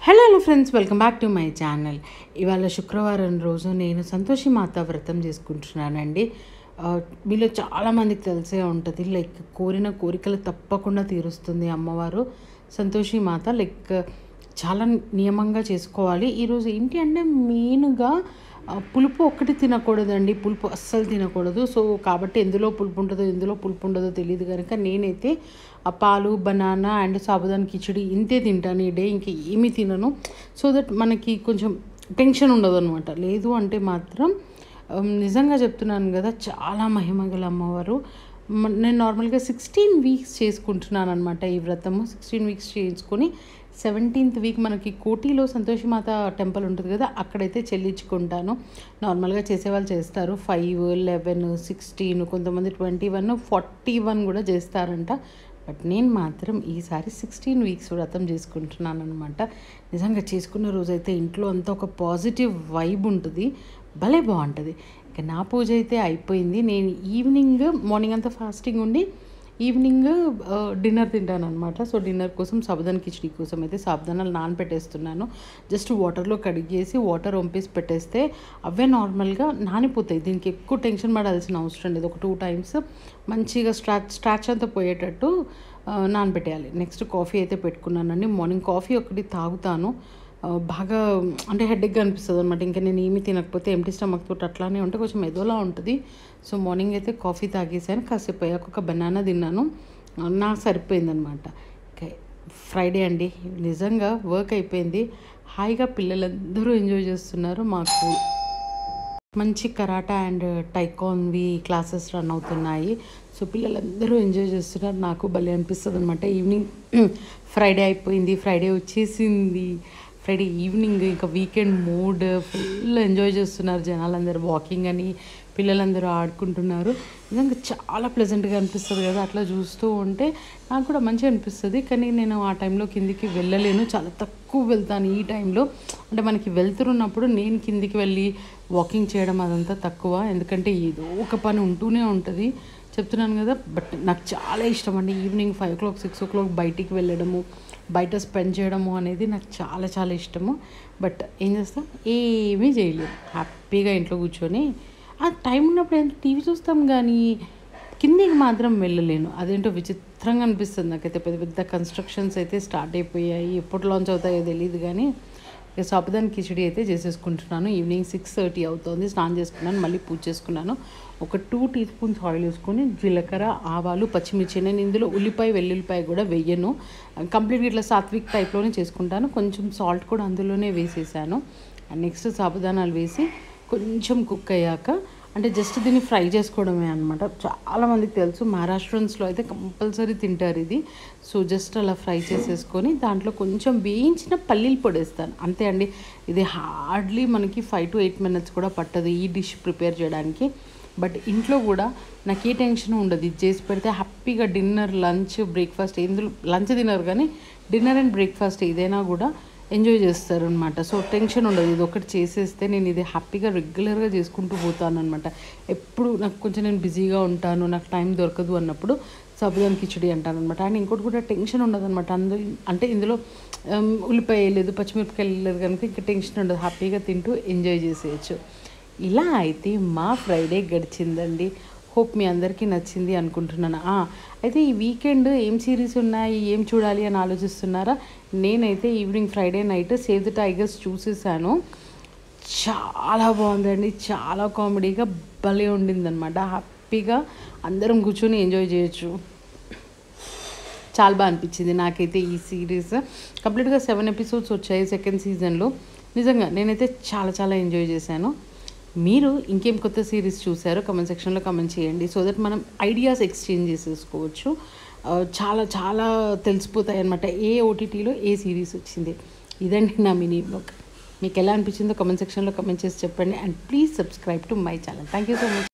hello hello friends welcome back to my channel ఇవాళ శుక్రవారం రోజు నేను సంతోషి మాత వ్రతం చేసుకుంటున్నానండి ఆ, మీలో చాలామందికి తెలిసే ఉంటుంది లైక్ కోరిన కోరికలు తప్పకుండా తీరుస్తుంది అమ్మవారు సంతోషి మాత లైక్ చాలా నియమంగా చేసుకోవాలి ఈరోజు ఏంటి అంటే మెయిన్గా ఆ, పులుపు ఒక్కటి తినకూడదండి పులుపు అస్సలు తినకూడదు సో కాబట్టి ఎందులో పులుపు ఉంటుందో ఎందులో పులుపు ఉండదో తెలియదు కనుక నేనైతే ఆ పాలు బనానా అండ్ సాబుదాన్ కిచడి ఇంతే తింటాను ఈ డే ఇంక ఏమీ తినను సో దట్ మనకి కొంచెం టెన్షన్ ఉండదు అనమాట లేదు అంటే మాత్రం ఉమ్, నిజంగా చెప్తున్నాను కదా చాలా మహిమగల అమ్మవారు మ- నేను నార్మల్గా సిక్స్టీన్ వీక్స్ చేసుకుంటున్నాను అనమాట ఈ వ్రతము సిక్స్టీన్ వీక్స్ చేసుకొని సెవెంటీన్త్ వీక్ మనకి కోటిలో సంతోషిమాత టెంపుల్ ఉంటుంది కదా అక్కడైతే చెల్లించుకుంటాను నార్మల్గా చేసేవాళ్ళు చేస్తారు ఫైవ్ లెవెన్ సిక్స్టీన్ కొంతమంది ట్వంటీ వన్ ఫార్టీ వన్ కూడా చేస్తారంట బట్ నేను మాత్రం ఈసారి సిక్స్టీన్ వీక్స్ వ్రతం చేసుకుంటున్నాను అనమాట నిజంగా చేసుకున్న రోజైతే ఇంట్లో అంతా ఒక పాజిటివ్ వైబ్ ఉంటుంది భలే బాగుంటుంది ఇక నా పూజ అయితే అయిపోయింది నేను ఈవినింగ్ మార్నింగ్ అంతా ఫాస్టింగ్ ఉండి ఈవినింగ్ డిన్నర్ తింటాను అనమాట సో డిన్నర్ కోసం సాబుదాన కిచడీ కోసం అయితే సాబుదానాలు నానబెట్టేస్తున్నాను జస్ట్ వాటర్లో కడిగేసి వాటర్ వంపేసి పెట్టేస్తే అవే నార్మల్గా నానిపోతాయి దీనికి ఎక్కువ టెన్షన్ పడాల్సిన అవసరం లేదు ఒక టూ టైమ్స్ మంచిగా స్ట్రాచ్ స్ట్రాచ్ అంతా పోయేటట్టు ఆ, నానబెట్టేయాలి నెక్స్ట్ కాఫీ అయితే పెట్టుకున్నానండి మార్నింగ్ కాఫీ ఒకటి తాగుతాను ఆ, బాగా అంటే హెడ్ఏక్గా అనిపిస్తుంది అనమాట ఇంకా నేను ఏమీ తినకపోతే ఎంటీ స్టమక్ తోటి అట్లానే ఉంటే కొంచెం ఎదోలా ఉంటుంది సో మార్నింగ్ అయితే కాఫీ తాగేసాను కాసేపు అయ్యాక ఒక బనానా తిన్నాను ఆ, నాకు సరిపోయిందనమాట ఓకే ఫ్రైడే అండి నిజంగా వర్క్ అయిపోయింది హాయిగా పిల్లలందరూ ఎంజాయ్ చేస్తున్నారు మాకు మంచి karate and taekwondo classes run అవుతున్నాయి సో పిల్లలందరూ ఎంజాయ్ చేస్తున్నారు నాకు భలే అనిపిస్తుంది అనమాట ఈవినింగ్ ఫ్రైడే అయిపోయింది ఫ్రైడే వచ్చేసింది ఫ్రైడే ఈవినింగ్ ఇంకా వీకెండ్ మూడ్ ఫుల్ ఎంజాయ్ చేస్తున్నారు జనాలందరూ వాకింగ్ అని పిల్లలందరూ ఆడుకుంటున్నారు నిజంగా చాలా ప్లెజెంట్గా అనిపిస్తుంది కదా అట్లా చూస్తూ ఉంటే నాకు కూడా మంచిగా అనిపిస్తుంది కానీ నేను ఆ టైంలో కిందికి వెళ్ళలేను చాలా తక్కువ వెళ్తాను ఈ టైంలో అంటే మనకి వెళ్తున్నప్పుడు నేను కిందికి వెళ్ళి వాకింగ్ చేయడం అదంతా తక్కువ ఎందుకంటే ఏదో ఒక పని ఉంటూనే ఉంటుంది చెప్తున్నాను కదా బట్ నాకు చాలా ఇష్టం అండి evening five o'clock six o'clock బయటికి వెళ్ళడము బయట స్పెండ్ చేయడము అనేది నాకు చాలా చాలా ఇష్టము బట్ ఏం చేస్తాం ఏమీ చేయలేము హ్యాపీగా ఇంట్లో కూర్చొని ఆ టైం ఉన్నప్పుడు ఎంత టీవీ చూస్తాం కానీ కిందికి మాత్రం వెళ్ళలేను అదేంటో విచిత్రంగా అనిపిస్తుంది నాకైతే పెద్ద పెద్ద కన్స్ట్రక్షన్స్ అయితే స్టార్ట్ అయిపోయాయి ఎప్పుడు లాంచ్ అవుతాయో తెలియదు కానీ ఇక సాపుదాన్ కిచడి అయితే చేసేసుకుంటున్నాను ఈవినింగ్ సిక్స్ థర్టీ అవుతుంది స్నానం చేసుకున్నాను మళ్ళీ పూజ చేసుకున్నాను ఒక టూ టీ స్పూన్స్ ఆయిల్ వేసుకొని జీలకర్ర ఆవాలు పచ్చిమిర్చి నేను ఇందులో ఉల్లిపాయ వెల్లుల్లిపాయ కూడా వెయ్యను కంప్లీట్గా ఇట్లా సాత్విక్ టైప్లోనే చేసుకుంటాను కొంచెం సాల్ట్ కూడా అందులోనే వేసేసాను అండ్ నెక్స్ట్ సాబుదానాలు వేసి కొంచెం కుక్ అయ్యాక అంటే జస్ట్ దీన్ని ఫ్రై చేసుకోవడమే అనమాట చాలామందికి తెలుసు మహారాష్ట్రన్స్లో అయితే కంపల్సరీ తింటారు ఇది సో జస్ట్ అలా ఫ్రై చేసేసుకొని దాంట్లో కొంచెం వేయించిన పల్లీలు పొడేస్తాను అంతే అండి ఇది హార్డ్లీ మనకి ఫైవ్ టు ఎయిట్ మినిట్స్ కూడా పట్టదు ఈ డిష్ ప్రిపేర్ చేయడానికి బట్ ఇంట్లో కూడా నాకు ఏ టెన్షన్ ఉండదు ఇది చేసి పెడితే హ్యాపీగా డిన్నర్ లంచ్ బ్రేక్ఫాస్ట్ ఎందులో లంచ్ తినరు కానీ డిన్నర్ అండ్ బ్రేక్ఫాస్ట్ ఏదైనా కూడా ఎంజాయ్ చేస్తారు అనమాట సో టెన్షన్ ఉండదు ఇది ఒకటి చేసేస్తే నేను ఇది హ్యాపీగా రెగ్యులర్గా చేసుకుంటూ పోతాను అనమాట ఎప్పుడు నాకు కొంచెం నేను బిజీగా ఉంటాను నాకు టైం దొరకదు అన్నప్పుడు సబుదాన్ కిచడి అంటాను అనమాట అండ్ ఇంకోటి కూడా టెన్షన్ ఉండదు అనమాట అందులో అంటే ఇందులో ఉమ్, ఉల్లిపాయ వేయలేదు పచ్చిమిరపకాయలు వేయలేదు కనుక ఇంకా టెన్షన్ ఉండదు హ్యాపీగా తింటూ ఎంజాయ్ చేసేయచ్చు ఇలా అయితే మా ఫ్రైడే గడిచిందండి హోప్ మీ అందరికీ నచ్చింది అనుకుంటున్నాను ఆ, అయితే ఈ వీకెండ్ ఏం సిరీస్ ఉన్నాయి ఏం చూడాలి అని ఆలోచిస్తున్నారా నేనైతే evening Friday night Save the Tigers చూసేసాను చాలా బాగుందండి చాలా కామెడీగా భలే ఉండిందనమాట హ్యాపీగా అందరం కూర్చొని ఎంజాయ్ చేయొచ్చు చాలా బాగా అనిపించింది నాకైతే ఈ సిరీస్ కంప్లీట్గా సెవెన్ ఎపిసోడ్స్ వచ్చాయి సెకండ్ సీజన్లో నిజంగా నేనైతే చాలా చాలా ఎంజాయ్ చేశాను మీరు ఇంకేం కొత్త సిరీస్ చూసారో కమెంట్ సెక్షన్లో కమెంట్ చేయండి సో దట్ మనం ఐడియాస్ ఎక్స్చేంజ్ చేసేసుకోవచ్చు ఆ, చాలా చాలా తెలిసిపోతాయి అనమాట ఏ ఓటీటీలో ఏ సిరీస్ వచ్చింది ఇదండి నా మినీ బ్లాగ్ మీకు ఎలా అనిపించిందో కమెంట్ సెక్షన్లో కమెంట్ చేసి చెప్పండి and please subscribe to my channel thank you so much